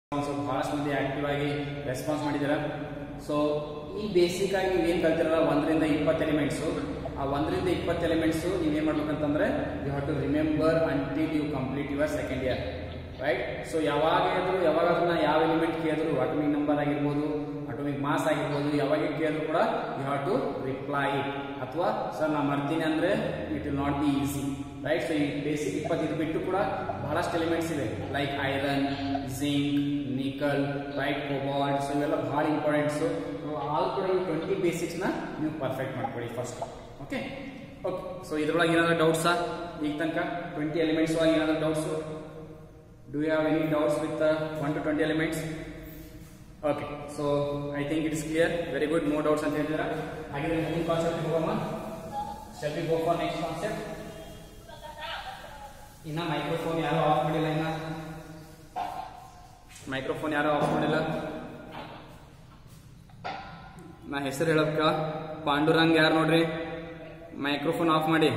ಸ್ವಲ್ಪ ಬಹಳಷ್ಟು ಮಂದಿ ಆಕ್ಟಿವ್ ಆಗಿ ರೆಸ್ಪಾನ್ಸ್ ಮಾಡಿದ್ದೀರಾ ಸೊ ಈ ಬೇಸಿಕ್ ಆಗಿ ನೀವೇನು ಕಲ್ತಿರಲ್ಲ ಒಂದರಿಂದ ಇಪ್ಪತ್ತು ಎಲಿಮೆಂಟ್ಸು ಆ ಒಂದರಿಂದ ಇಪ್ಪತ್ತು ಎಲಿಮೆಂಟ್ಸು ನೀವೇನು ಮಾಡ್ಬೇಕಂತಂದ್ರೆ you have to remember until you complete your second year right so ಯಾವಾಗ ಹೇಳಿದ್ರು ಯಾವಾಗ ಅದನ್ನ ಯಾವ ಎಲಿಮೆಂಟ್ ಕೇಳಿದ್ರು ಅಟಮಿಕ್ ನಂಬರ್ ಆಗಿರ್ಬೋದು ಅಟೋಮಿಕ್ ಮಾಸ್ ಆಗಿರ್ಬೋದು ಯಾವಾಗ ಕೇಳಿದ್ರು ಕೂಡ you have to reply it ಅಥವಾ ಸರ್ ನಾ ಮಾಡ್ತೀನಿ ಅಂದ್ರೆ it will not be easy right so ಈ ಬೇಸಿಕ್ ಇಪ್ಪತ್ತೈದು ಬಿಟ್ಟು ಕೂಡ ಬಹಳಷ್ಟು ಎಲಿಮೆಂಟ್ಸ್ ಇವೆ like iron zinc nickel right cobalt so ಇವೆಲ್ಲ ಬಹಳ ಇಂಪಾರ್ಟೆಂಟ್ಸ್ ಆಲ್ ಕೂಡ ಈ ಟ್ವೆಂಟಿ ಬೇಸಿಕ್ಸ್ನ ನೀವು ಪರ್ಫೆಕ್ಟ್ ಮಾಡ್ಕೊಳ್ಳಿ ಫಸ್ಟ್ ಓಕೆ ಓಕೆ ಸೊ ಇದ್ರೊಳಗೆ ಏನಾದ್ರು ಡೌಟ್ಸಾ ಈಗ ತನಕ ಟ್ವೆಂಟಿ ಎಲಿಮೆಂಟ್ಸ್ ಒಳಗೆ ಏನಾದ್ರು doubts Do you have any doubts with the 1 to 20 elements? Okay, so I think it is clear. Very good, no doubts ಅಂತ ಹೇಳಿದ್ರ ಹಾಗಿದ್ರೆ ಮುಂದಿನ ಕಾನ್ಸೆಪ್ಟ್ ಹೋಗೋಣ shall we go for next concept ಇನ್ನ ಮೈಕ್ರೋಫೋನ್ ಯಾರು off ಮಾಡಿಲ್ಲ ಇನ್ನ ಮೈಕ್ರೋಫೋನ್ ಯಾರು ಆಫ್ ಮಾಡಿಲ್ಲ ನಾ ಹೆಸರು ಹೇಳಕ್ಕ ಪಾಂಡುರಂಗ್ ಯಾರು ನೋಡ್ರಿ ಮೈಕ್ರೋಫೋನ್ ಆಫ್ ಮಾಡಿ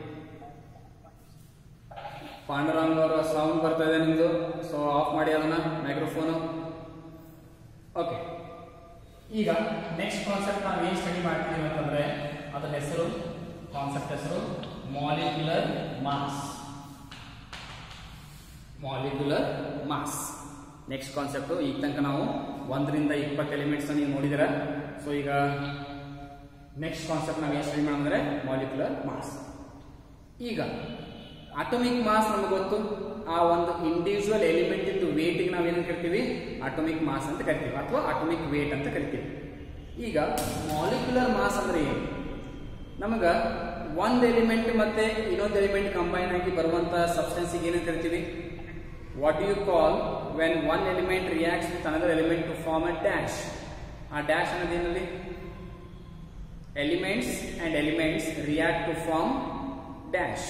ಪಾಂಡುರಂಗ್ ಅವರ ಸೌಂಡ್ ಬರ್ತಾ ಇದೆ ನಿಮ್ದು ಸೊ ಆಫ್ ಮಾಡಿ ಅದನ್ನ ಮೈಕ್ರೋಫೋನು ಓಕೆ ಈಗ ನೆಕ್ಸ್ಟ್ ಕಾನ್ಸೆಪ್ಟ್ ನಾವು ಏನು ಸ್ಟಡಿ ಮಾಡ್ತೀವಿ ಅಂತಂದ್ರೆ ಅದರ ಹೆಸರು ಕಾನ್ಸೆಪ್ಟ್ ಹೆಸರು molecular mass molecular mass next concept ಈಗ ತನಕ ನಾವು ಒಂದರಿಂದ ಇಪ್ಪತ್ತು ಎಲಿಮೆಂಟ್ಸ್ ನೀವು ನೋಡಿದಿರ ಸೊ ಈಗ ನೆಕ್ಸ್ಟ್ ಕಾನ್ಸೆಪ್ಟ್ ನಾವು ಏನು ಸ್ಟಡಿ ಮಾಡಿದ್ರೆ ಮಾಲಿಕ್ಯುಲರ್ ಮಾಸ್ ಈಗ ಅಟೋಮಿಕ್ ಮಾಸ್ ನಮಗೆ ಗೊತ್ತು ಆ ಒಂದು ಇಂಡಿವಿಜುವಲ್ ಎಲಿಮೆಂಟ್ ಇಂದು ವೇಟಿಗೆ ನಾವೇನು ಕರಿತೀವಿ ಅಟೋಮಿಕ್ ಮಾಸ್ ಅಂತ ಕರಿತೀವಿ ಅಥವಾ ಅಟೋಮಿಕ್ ವೇಟ್ ಅಂತ ಕರಿತೀವಿ ಈಗ ಮಾಲಿಕ್ಯುಲರ್ ಮಾಸ್ ಅಂದ್ರೆ ಏನು ನಮಗ ಒಂದು ಎಲಿಮೆಂಟ್ ಮತ್ತೆ ಇನ್ನೊಂದು ಎಲಿಮೆಂಟ್ ಕಂಬೈನ್ ಆಗಿ ಬರುವಂತ ಸಬ್ಸ್ಟೆನ್ಸಿಗೆ ಏನು ಕರಿತೀವಿ what you call when one element reacts with another element to form a dash a dash ಅನ್ನೋದೇನಲ್ಲಿ elements and elements react to form dash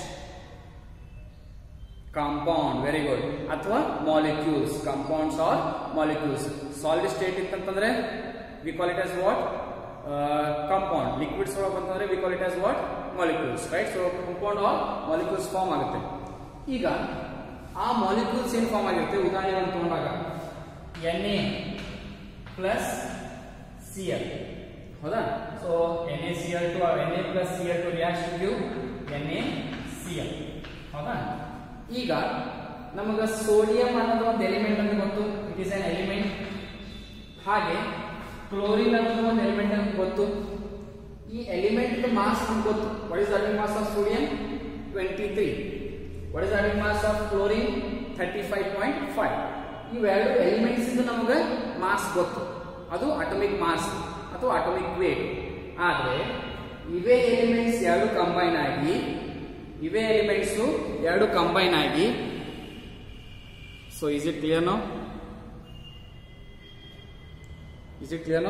compound very good ಅಥವಾ molecules compounds are molecules solid state ಇತ್ತಂತಂದ್ರೆ we call it as what compound liquids ಒಳಗೆ ಬಂತಂದ್ರೆ we call it as what molecules right so compound are molecules form ಆಗುತ್ತೆ ಈಗ ಆ molecules ಏನು form ಆಗಿರುತ್ತೆ ಉದಾಹರಣೆ ಅಂತ ತಗೊಂಡಾಗ N A plus C L ಹೌದಾ so N A C L two N A plus C L two react to N A C L ಹೌದಾ ಈಗ ನಮಗ ಸೋಡಿಯಂ ಅನ್ನೋದು ಒಂದು ಎಲಿಮೆಂಟ್ ಅಂತ ಗೊತ್ತು ಇಟ್ ಇಸ್ ಅನ್ ಎಲಿಮೆಂಟ್ ಹಾಗೆ ಕ್ಲೋರಿನ್ ಅನ್ನೋದು ಒಂದು ಎಲಿಮೆಂಟ್ ಅಂತ ಗೊತ್ತು ಈ ಎಲಿಮೆಂಟ್ ಮಾಸ್ ನಮ್ಗೆ ಗೊತ್ತು what is atomic mass of sodium twenty three what is atomic mass of chlorine thirty five point five ಇವೆರಡು ಎಲಿಮೆಂಟ್ಸ್ ಇಂದ ನಮಗೆ ಮಾಸ್ ಗೊತ್ತು ಅದು ಅಟಮಿಕ್ ಮಾಸ್ ಅಥವಾ ಅಟಮಿಕ್ ವೇಟ್ ಆದ್ರೆ ಇವೇ ಎಲಿಮೆಂಟ್ಸ್ ಎರಡು ಕಂಬೈನ್ ಆಗಿ ಇವೇ ಎಲಿಮೆಂಟ್ಸ್ ಎರಡು ಕಂಬೈನ್ ಆಗಿ so is it clear no is it clear no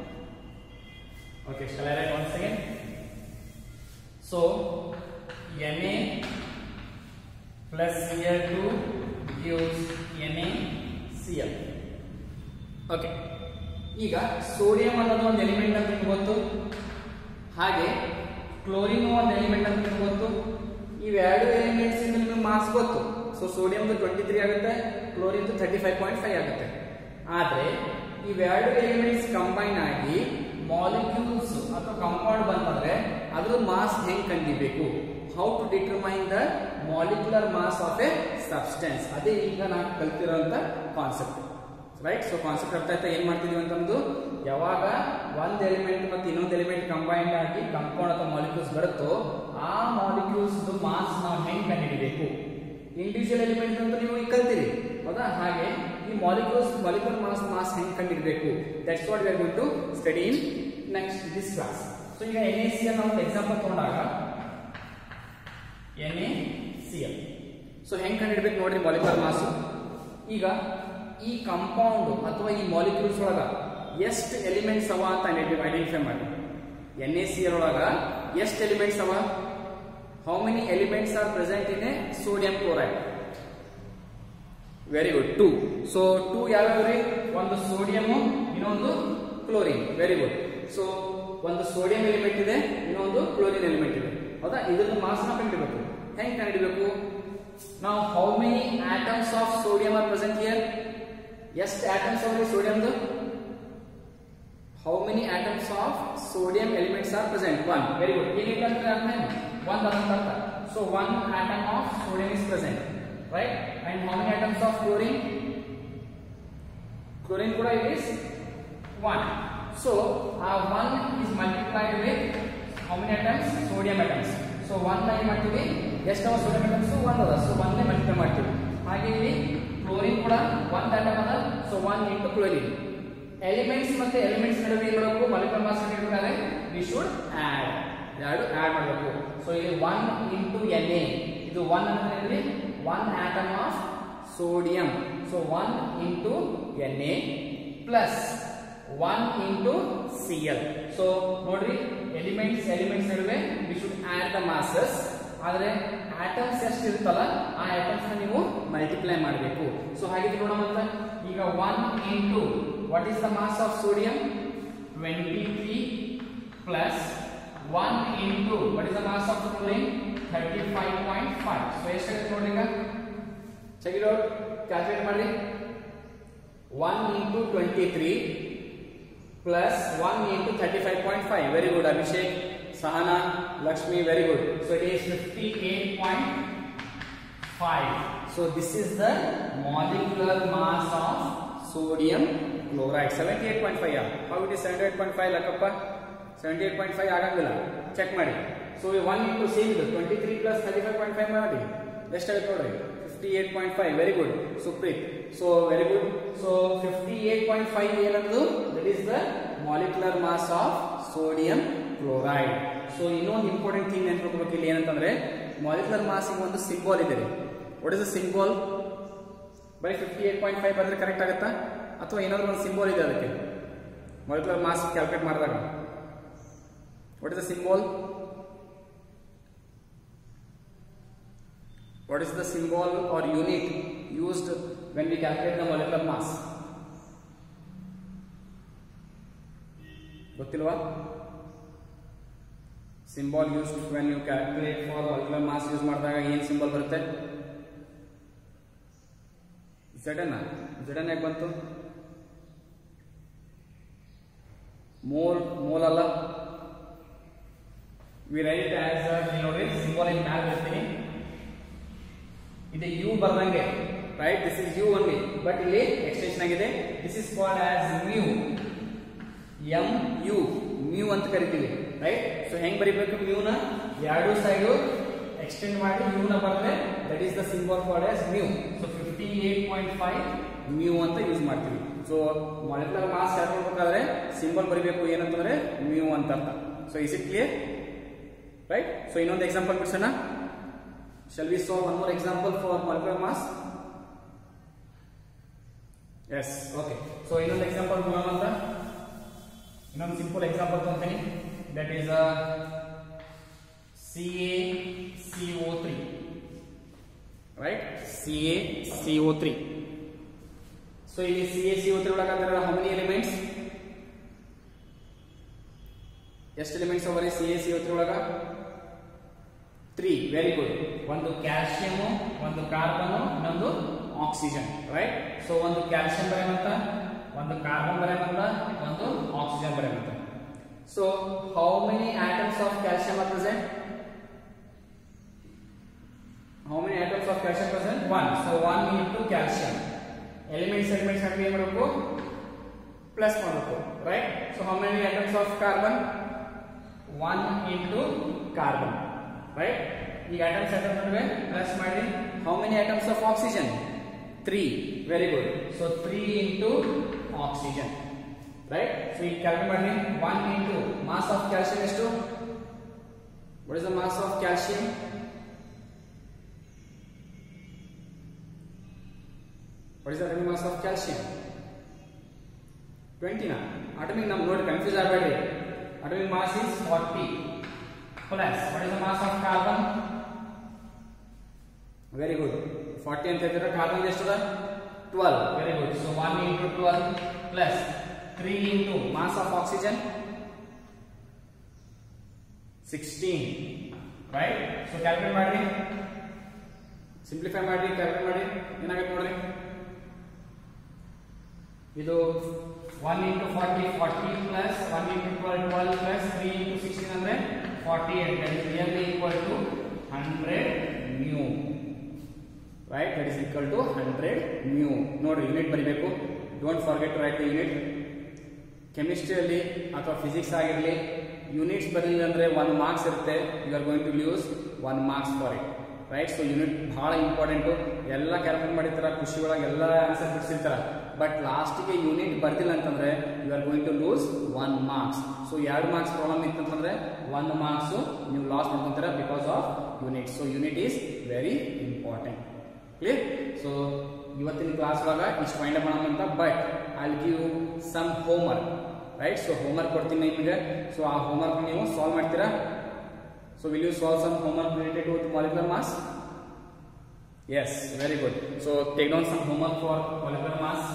okay shall I write once again so N A plus C L two gives N A C L okay ಈಗ sodium ಅನ್ನೋದು ಒಂದು element ಅಂತ ನಿಮ್ಗೆ ಗೊತ್ತು ಹಾಗೆ chlorine ಒಂದು element ಅಂತ ನಿಮ್ಗೆ ಗೊತ್ತು ಇವೆರಡು ಎಲಿಮೆಂಟ್ಸ್ ಇಂದ ನಿಮಗೆ ಮಾಸ್ ಗೊತ್ತು ಸೊ ಸೋಡಿಯಂ ಟ್ವೆಂಟಿ ತ್ರೀ ಆಗುತ್ತೆ chlorine thirty five point five ಆಗುತ್ತೆ ಆದ್ರೆ ಇವೆರಡು ಎಲಿಮೆಂಟ್ಸ್ ಕಂಬೈನ್ ಆಗಿ ಮಾಲಿಕ್ಯೂಲ್ಸ್ ಅಥವಾ ಕಂಪೌಂಡ್ ಬಂತಂದ್ರೆ ಅದ್ರ ಮಾಸ್ ಹೆಂಗ್ ಕಂಡಿಬೇಕು how to determine the molecular mass of a substance ಅದೇ ಈಗ ನಾವು ಕಲ್ತಿರೋಂಥ ಕಾನ್ಸೆಪ್ಟ್ ರೈಟ್ ಸೊ ಕಾನ್ಸೆಪ್ಟ್ ಅರ್ಥ ಆಯ್ತಾ ಏನ್ ಮಾಡ್ತಿದೀವಿ ಅಂತಂದು ಯಾವಾಗ ಒಂದ್ ಎಲಿಮೆಂಟ್ ಮತ್ತೆ ಇನ್ನೊಂದು ಎಲಿಮೆಂಟ್ ಕಂಬೈನ್ ಆಗಿ ಕಂಪೌಂಡ್ ಅಥವಾ ಮಾಲಿಕ್ಯೂಲ್ಸ್ ಬರುತ್ತೋ ಆ ಮಾಲಿಕ್ಯೂಲ್ಸ್ ಮಾಸ್ ನಾವು ಹೆಂಗ್ ಕಂಡುಹಿಡಿಬೇಕು ಇಂಡಿವಿಜುವಲ್ ಎಲಿಮೆಂಟ್ ಅಂತ ನೀವು ಈಗ ಕಲ್ತೀರಿ ಹೌದಾ ಹಾಗೆ ಈ ಮಾಲಿಕ್ಯೂಲ್ಸ್ ಮಾಲಿಕ್ಯೂಲ್ ಮಾಸ್ ಮಾಸ್ ಹೆಂಗ್ ಕಂಡುಹಿಡಬೇಕು that's what we are going to study in next this class so ಈಗ ಎನ್ ಎ ಸಿ ಎಲ್ ನಾವು ಎಕ್ಸಾಂಪಲ್ ತಗೊಂಡಾಗ N A C L so ಹೆಂಗ್ ಕಂಡುಹಿಡ್ಬೇಕು ನೋಡ್ರಿ ಮಾಲಿಕ್ಯುಲರ್ ಮಾಸ್ ಈಗ ಈ ಕಂಪೌಂಡ್ ಅಥವಾ ಈ ಮಾಲಿಕ್ಯೂಲ್ಸ್ ಒಳಗ ಎಷ್ಟು ಎಲಿಮೆಂಟ್ಸ್ ಅವ ಅಂತ ಐಡೆಂಟಿಫೈ ಮಾಡಿ ಎನ್ ಎ ಸಿ ಎಲ್ ಒಳಗ ಎಷ್ಟು ಎಲಿಮೆಂಟ್ಸ್ ಅವ how many elements are present in a sodium chloride very good two so two ಯಾವ್ಯಾವ್ರಿ ಒಂದು ಸೋಡಿಯಂ ಇನ್ನೊಂದು ಕ್ಲೋರಿನ್ ವೆರಿ ಗುಡ್ ಸೊ ಒಂದು ಸೋಡಿಯಂ ಎಲಿಮೆಂಟ್ ಇದೆ ಇನ್ನೊಂದು ಕ್ಲೋರಿನ್ ಎಲಿಮೆಂಟ್ ಇದೆ ಹೌದಾ ಇದ್ರದ್ದು ಮಾಸ್ ನ ಕಂಡಿಡಬೇಕು ಹೆಂಗ್ ಕಂಡಿಡಬೇಕು ನಾವು how many atoms of sodium are present here ಎಷ್ಟು ಆಟಮ್ಸ್ ಅವರಿ ಸೋಡಿಯಂದು how many atoms of sodium elements are present one very good ಏನಿಲ್ಲ ಅಂದ್ರೆ ಅರ್ಥ ಒಂದು ಅದಂತ ಅರ್ಥ so one atom of sodium is present right and how many atoms of chlorine chlorine ಕೂಡ ಇಟ್ ಇಸ್ ಒನ್ ಸೊ ಆ one is multiplied with how many atoms sodium atoms so one ಏನ್ ಮಾಡ್ತೀವಿ ಎಷ್ಟು ಅವ ಸೋಡಿಯಂ ಆಟಮ್ಸ್ ಒನ್ ಅದ so one multiply ಮಾಡ್ತೀವಿ ಹಾಗೆ ಇಲ್ಲಿ ಕ್ಲೋರಿನ್ ಕೂಡ ಒನ್ ಆಟಮ್ ಅದ so one into chlorine elements ಮತ್ತೆ ಎಲಿಮೆಂಟ್ಸ್ ನಡುವೆ ಏನ್ ಮಾಡಬೇಕು ಮಾಲಿಕ್ಯುಲರ್ ಮಾಸ್ ಇರಬೇಕಾದ್ರೆ ವಿ ಶುಡ್ ಆಡ್ ಎರಡು ಆಡ್ ಮಾಡಬೇಕು ಸೊ ಇಲ್ಲಿ ಒನ್ ಇಂಟು ಎನ್ ಎ ಇದು ಒನ್ ಅಂದ್ರೆ one atom of sodium so one into N A plus one into C L so ನೋಡ್ರಿ ಎಲಿಮೆಂಟ್ಸ್ ಎಲಿಮೆಂಟ್ಸ್ ನಡುವೆ we should add the masses ಆದ್ರೆ atoms ಎಷ್ಟು ಇರುತ್ತಲ್ಲ ಆ ಆಟಮ್ಸ್ ನೀವು ಮಲ್ಟಿಪ್ಲೈ ಮಾಡಬೇಕು ಸೊ ಹಾಗಿದ್ರೆ ನೋಡೋಣ ಈಗ one into what is the mass of sodium twenty three plus one into what is the mass of chlorine thirty five point five so ಎಷ್ಟಾಗುತ್ತೆ ನೋಡಿ ಈಗ ಚೆಕ್ ಇಟ್ ಔಟ್ ಕ್ಯಾಲ್ಕುಲೇಟ್ ಮಾಡಿ one into twenty three plus one into thirty five point five very good Abhishek Sahana Lakshmi very good so it is fifty eight point five so this is the molecular mass of sodium chloride seventy eight point five how it is seventy eight point five Lakkappa seventy eight point five ಆಗಂಗಿಲ್ಲ check ಮಾಡಿ so one into same ಇದು twenty three plus thirty five point five ಮಾಡಿ ಎಷ್ಟಾಗುತ್ತೆ ನೋಡ್ರಿ fifty eight point five very good Supreeth so very good so fifty eight point five ಏನಂದು that is the molecular mass of sodium chloride so ಇನ್ನೊಂದು important thing ನೆನ್ಪಿಡ್ಬೇಕು ಇಲ್ಲಿ ಏನಂತಂದ್ರೆ molecular ಮಾಸಿಗೆ ಒಂದು ಸಿಂಬಾಲ್ ಇದೆ ವಾಟ್ ಇಸ್ ದ ಸಿಂಬಾಲ್ ಬರೀ fifty eight point five ಬಂದ್ರೆ ಕರೆಕ್ಟ್ ಆಗುತ್ತಾ ಅಥವಾ ಏನಾದ್ರು ಒಂದು ಸಿಂಬಾಲ್ ಇದೆ ಅದಕ್ಕೆ ಮಾಲಿಕ್ಯುಲರ್ ಮಾಸ್ ಕ್ಯಾಲ್ಕುಲೇಟ್ ಮಾಡಿದಾಗ what is the symbol what is the symbol or unit used when we calculate the molecular mass ಗೊತ್ತಿಲ್ವಾ symbol used when you calculate for molecular mass use ಮಾಡಿದಾಗ ಏನ್ ಸಿಂಬಲ್ ಬರುತ್ತೆ ಜಡನ ಜಡನ್ ಯಾಕೆ ಬಂತು ಮೋಲ್ ಮೋಲ್ ಅಲ್ಲ ವಿ ರೈಟ್ ಆಸ್ ನೋಡಿ ಸಿಂಬಲ್ ಇನ್ ಮ್ಯಾಲ್ ಬರ್ತೀನಿ ಇದು ಯು ಬರ್ದಂಗೆ right this is U only but ಇಲ್ಲಿ ಎಕ್ಸ್ಟೆನ್ಷನ್ ಆಗಿದೆ this is called as mu M U mu ಅಂತ ಕರಿತೀವಿ ರೈಟ್ ಸೊ ಹೆಂಗ್ ಬರಿಬೇಕು ಮ್ಯೂನ ಎರಡು ಸೈಡು ಎಕ್ಸ್ಟೆಂಡ್ ಮಾಡಿ ಮ್ಯೂನ ಬರೆದ್ರೆ that is the symbol called as mu so fifty eight point five mu ಅಂತ ಯೂಸ್ ಮಾಡ್ತೀವಿ ಸೊ ಮಾಲಿಕ್ಯುಲರ್ ಮಾಸ್ ಹೇಳ್ಕೊಳ್ಬೇಕಾದ್ರೆ ಸಿಂಬಲ್ ಬರಿಬೇಕು ಏನಂತಂದ್ರೆ ಮ್ಯೂ ಅಂತ ಅರ್ಥ so is it clear right so ಇನ್ನೊಂದು ಎಕ್ಸಾಂಪಲ್ ಬಿಡ್ಸೋಣ Shall we solve one more example for molecular mass? Yes, okay. So ಇನ್ನೊಂದು ಎಕ್ಸಾಂಪಲ್ ನೋಡೋಣ ಅಂತ ಇನ್ನೊಂದು ಸಿಂಪಲ್ ಎಕ್ಸಾಂಪಲ್ ತಗೊಂತೀನಿ that is C A C O three right C A C O three so ಇಲ್ಲಿ C A C O three ಒಳಗಾದ್ರೆ how many elements ಎಷ್ಟು elements ಅವರಿ C A C O three ಒಳಗ three very good ಒಂದು calcium ಒಂದು carbon ಇನ್ನೊಂದು oxygen right so ಒಂದು calcium ಬರೆಯಂತ ಒಂದು ಕಾರ್ಬನ್ ಬರೆಯಂತ ಒಂದು ಆಕ್ಸಿಜನ್ ಬರೆಯಂತ so how many atoms of calcium R present how many atoms of calcium present one so one into calcium elements elements ಹಾಕಿ ಏನ್ ಮಾಡಬೇಕು ಪ್ಲಸ್ ಮಾಡಬೇಕು right so how many atoms of carbon one into carbon right ಈಗ atoms atom ನಡುವೆ plus ಮಾಡಿ how many atoms of oxygen 3 very good so 3 into oxygen right so ಈಗ calculate ಮಾಡಿ 1 into mass of calcium ಎಷ್ಟು what is the mass of calcium what is the atomic mass of calcium 20 ನಾ atomic ನಮ್ ನೋಡಿ confuse ಆಗಬೇಡಿ atomic mass is 40 plus what is the mass of carbon very good 40 ಅಂತ ಹೇಳ್ತಾರೆ carbon ಎಷ್ಟು ಅದ 12 very good so 1 into 12 plus 3 into mass of oxygen 16 right so calculate ಮಾಡ್ರಿ simplify ಮಾಡಿ ಕ್ಯಾಲ್ಕುಲೇಟ್ ಮಾಡಿ ಏನಾಗುತ್ತೆ ನೋಡ್ರಿ ಇದು one into forty forty plus one into twelve twelve plus three into sixteen ಅಂದರೆ forty eight that is really equal to hundred mu right that is equal to hundred mu ನೋಡ್ರಿ unit ಬರೀಬೇಕು don't forget to write unit ಕೆಮಿಸ್ಟ್ರಿಯಲ್ಲಿ ಅಥವಾ physics ಆಗಿರಲಿ units ಬರಲಿಲ್ಲ ಅಂದರೆ one marks ಇರುತ್ತೆ you are going to use one marks for it right so unit ಬಹಳ important ಎಲ್ಲ ಕ್ಯಾಲ್ಕುಲೇಟ್ ಮಾಡಿರ್ತಾರ ಖುಷಿ ಒಳಗೆ ಎಲ್ಲ ಆನ್ಸರ್ ಬಿಡಿಸಿರ್ತಾರ ಬಟ್ ಲಾಸ್ಟಿಗೆ ಯೂನಿಟ್ ಬರ್ತಿಲ್ಲ ಅಂತಂದ್ರೆ you are going to lose one marks so ಎರಡು ಮಾರ್ಕ್ಸ್ ಪ್ರಾಬ್ಲಮ್ ಇತ್ತಂತಂದ್ರೆ ಒನ್ ಮಾರ್ಕ್ಸ್ ನೀವು ಲಾಸ್ ಮಾಡ್ಕೊಂತೀರ because of unit so unit is very important clear so ಇವತ್ತಿನ ಕ್ಲಾಸ್ ಒಳಗ ಇಷ್ಟು ಫೈಂಡ್ ಅಪ್ ಮಾಡೋಣ ಅಂತ but I give some homework right so homework ಕೊಡ್ತೀನಿ ನಿಮಗೆ ಸೊ ಆ ಹೋಮ್ವರ್ಕ್ ನೀವು ಸಾಲ್ವ್ ಮಾಡ್ತೀರಾ so will you solve some homework related with molecular mass yes very good so take down some homework for molecular mass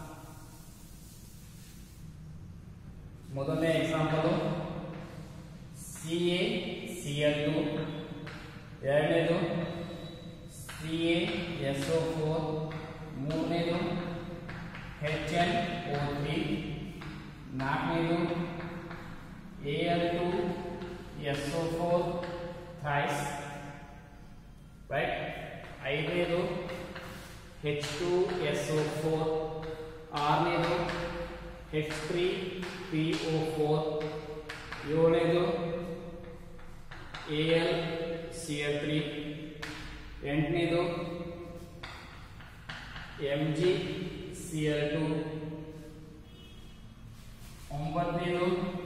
ಮೊದಲನೇ example C A C L two ಎರಡನೇದು C A S O four ಮೂರನೇದು H N O three ನಾಲ್ಕನೇದು A L two S O four thrice right ಐದನೇದು H two S O four ಆರನೇದು H three P O four ಏಳನೇದು A L C L three ಎಂಟನೇದು M G C L two ಒಂಬತ್ತನೇದು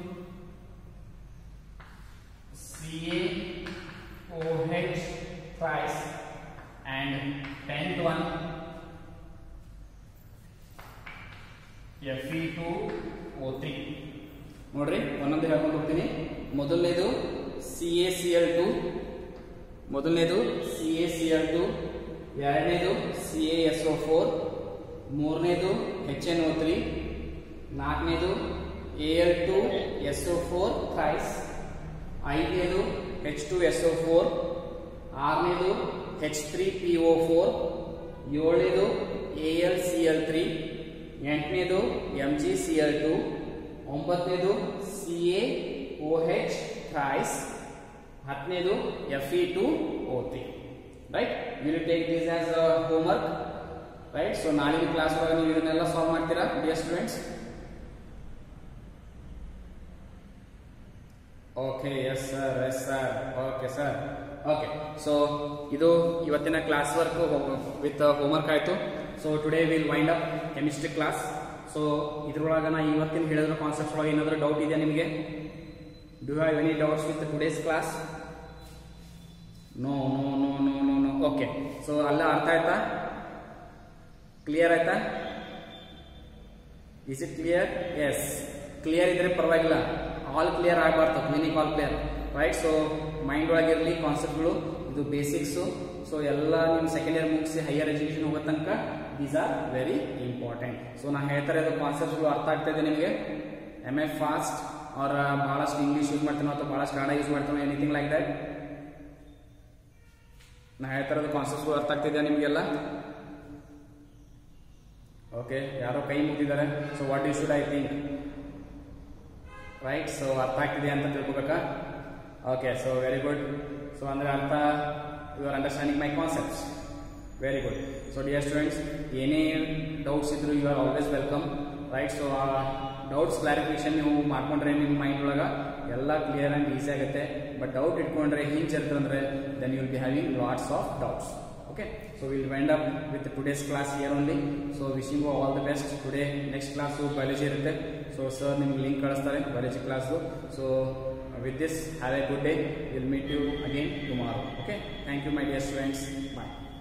C A O H thrice and tenth one F E two O three ನೋಡ್ರಿ ಒಂದೊಂದು ಹೇಳ್ಕೊಂಡು ಹೋಗ್ತೀನಿ ಮೊದಲನೇದು C A C L two ಮೊದಲನೇದು C A C L two ಎರಡನೇದು C A S O four ಮೂರನೇದು H N O three ನಾಲ್ಕನೇದು A L two S O four thrice ಐದನೇದು H two S O four ಆರನೇದು H three P O four ಏಳನೇದು A L C L three ಎಂಟನೇದು M G C L two ಒಂಬತ್ತನೇದು C A O H thrice ಹತ್ತನೇದು F E two O three right will take this as a homework right so ನಾಳಿನ class ಒಳಗೆ ನೀವು ಇದನ್ನೆಲ್ಲ solve ಮಾಡ್ತೀರಾ dear students okay yes sir yes sir okay sir okay so ಇದು ಇವತ್ತಿನ class work with homework ಆಯಿತು so today will wind up chemistry class so ಇದ್ರೊಳಗೆ ನಾ ಇವತ್ತಿನ ಹೇಳಿರೋ ಕಾನ್ಸೆಪ್ಟ್ ಒಳಗೆ ಏನಾದರೂ ಡೌಟ್ ಇದೆಯಾ ನಿಮಗೆ do have any doubts with today's class no no no no no no okay so ಅಲ್ಲ ಅರ್ಥ ಆಯ್ತಾ ಕ್ಲಿಯರ್ ಆಯ್ತಾ is it clear yes clear ಇದ್ರೆ ಪರವಾಗಿಲ್ಲ ಆಲ್ ಕ್ಲಿಯರ್ ಆಗಬಾರ್ದು ಕ್ಲಿನಿಕ್ all clear right so mind ಒಳಗಿರಲಿ ಕಾನ್ಸೆಪ್ಟ್ಗಳು ಇದು ಬೇಸಿಕ್ಸು ಸೊ ಎಲ್ಲ ನಿಮ್ಮ ಸೆಕೆಂಡ್ ಇಯರ್ ಮುಗಿಸಿ ಹೈಯರ್ ಎಜುಕೇಶನ್ ಹೋಗೋ ತನಕ these are very important so ನಾನು ಹೇಳ್ತಾರೆ ಅದು ಕಾನ್ಸೆಪ್ಟ್ಗಳು ಅರ್ಥ ಆಗ್ತಾ ಇದೆ ನಿಮಗೆ ಎಮ್ ಎ ಫಾಸ್ಟ್ ಅವ್ರ ಭಾಳಷ್ಟು ಇಂಗ್ಲೀಷ್ ಯೂಸ್ ಮಾಡ್ತಾನೋ ಅಥವಾ ಭಾಳಷ್ಟು ಕನ್ನಡ ಯೂಸ್ ಮಾಡ್ತಾನೋ ಎನಿಥಿಂಗ್ ಲೈಕ್ ದಟ್ ನಾ ಹೇಳ್ತಾ ಇರೋದು ಕಾನ್ಸೆಪ್ಟ್ಗಳು ಅರ್ಥ ಆಗ್ತಿದೆಯಾ ನಿಮಗೆಲ್ಲ ಓಕೆ ಯಾರೋ ಕೈ ಮುಗಿದಿದ್ದಾರೆ so what you should I think right so ಅರ್ಥ ಆಗ್ತಿದೆ ಅಂತ ತಿಳ್ಕೊಬೇಕಾ okay so very good so ಅಂದರೆ ಅರ್ಥ you are understanding my concepts very good so dear students ಏನೇ ಡೌಟ್ಸ್ ಇದ್ರು you are always welcome right so ಆ ಡೌಟ್ಸ್ ಕ್ಲಾರಿಫಿಕೇಶನ್ ನೀವು ಮಾಡ್ಕೊಂಡ್ರೆ ನಿಮ್ಮ ಮೈಂಡ್ ಒಳಗೆ ಎಲ್ಲ ಕ್ಲಿಯರ್ ಆ್ಯಂಡ್ ಈಸಿ ಆಗುತ್ತೆ ಬಟ್ ಡೌಟ್ ಇಟ್ಕೊಂಡ್ರೆ ಹಿಂಚಿರ್ತಂದ್ರೆ then you will be having lots of doubts okay so we'll wind up with today's class here only so wishing you all the best today next class biology ಇರುತ್ತೆ so sir ನಿಮ್ಗೆ link ಕಳಿಸ್ತಾರೆ biology class so with this have a good day we'll meet you again tomorrow okay thank you my dear students bye